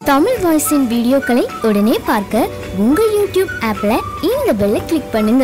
தமிழ் வாய்ஸின் வீடியோக்களை உடனே பார்க்க உங்கள் யூடியூப் ஆப்ல இந்த பெல்லை கிளிக் பண்ணுங்க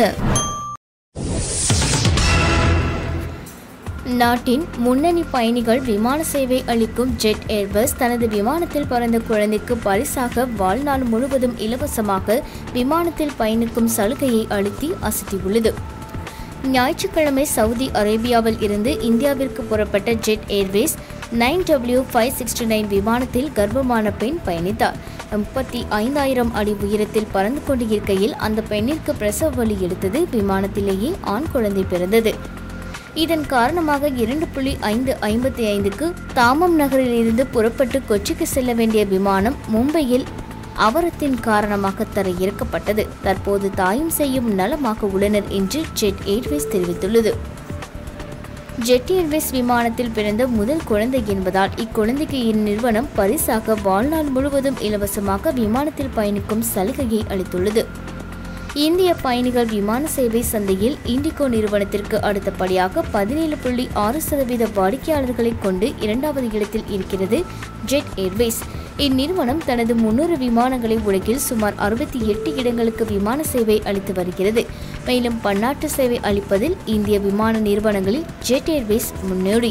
நாட்டின் முன்னணி பயணிகள் விமான சேவை அளிக்கும் ஜெட் ஏர்பஸ் தனது விமானத்தில் பிறந்த குழந்தைக்கு பரிசாக வாழ்நாள் முழுவதும் இலவசமாக விமானத்தில் பயணிக்கும் சலுகையை அளித்து அசத்தியுள்ளது ஞாயிற்றுக்கிழமை சவுதி அரேபியாவில் இருந்து இந்தியாவிற்கு புறப்பட்ட Jet Airways nine W five sixty nine விமானத்தில் கர்ப்பமான பெண் பயணித்தார் முப்பத்தி ஐந்தாயிரம் அடி உயரத்தில் பறந்து கொண்டிருக்கையில் அந்த பெண்ணிற்கு பிரசவ வலி எடுத்தது விமானத்திலேயே ஆண் குழந்தை பிறந்தது இதன் காரணமாக இரண்டு புள்ளி ஐந்து ஐம்பத்தி ஐந்துக்கு தாமம் நகரில் இருந்து புறப்பட்டு கொச்சிக்கு செல்ல வேண்டிய விமானம் மும்பையில் அவரத்தின் காரணமாக தரையிறக்கப்பட்டது தற்போது தாயும் செய்யும் நலமாக உள்ளனர் என்று ஜெட் ஏர்வேஸ் தெரிவித்துள்ளது ஜெட் ஏர்வேஸ் விமானத்தில் பிறந்த முதல் குழந்தை என்பதால் இக்குழந்தைக்கு இந்நிறுவனம் பரிசாக வாழ்நாள் முழுவதும் இலவசமாக விமானத்தில் பயணிக்கும் சலுகையை அளித்துள்ளது இந்திய பயணிகள் விமான சேவை சந்தையில் இண்டிகோ நிறுவனத்திற்கு அடுத்தபடியாக பதினேழு புள்ளி ஆறு சதவீத வாடிக்கையாளர்களை கொண்டு இரண்டாவது இடத்தில் இருக்கிறது ஜெட் ஏர்வேஸ் இந்நிறுவனம் தனது முன்னூறு விமானங்களை உலகில் சுமார் அறுபத்தி எட்டு இடங்களுக்கு விமான சேவை அளித்து வருகிறது மேலும் பன்னாட்டு சேவை அளிப்பதில் இந்திய விமான நிறுவனங்களில் ஜெட் ஏர்வேஸ் முன்னோடி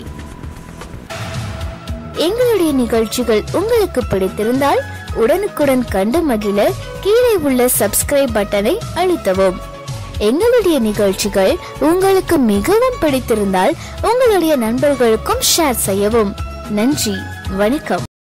எங்களுடைய நிகழ்ச்சிகள் உங்களுக்கு பிடித்திருந்தால் உடனுக்குடன் கண்டு மகிழ கீழே உள்ள சப்ஸ்கிரைப் பட்டனை அழுத்தவும் எங்களுடைய நிகழ்ச்சிகள் உங்களுக்கு மிகவும் பிடித்திருந்தால் உங்களுடைய நண்பர்களுக்கும் ஷேர் செய்யவும் நன்றி வணக்கம்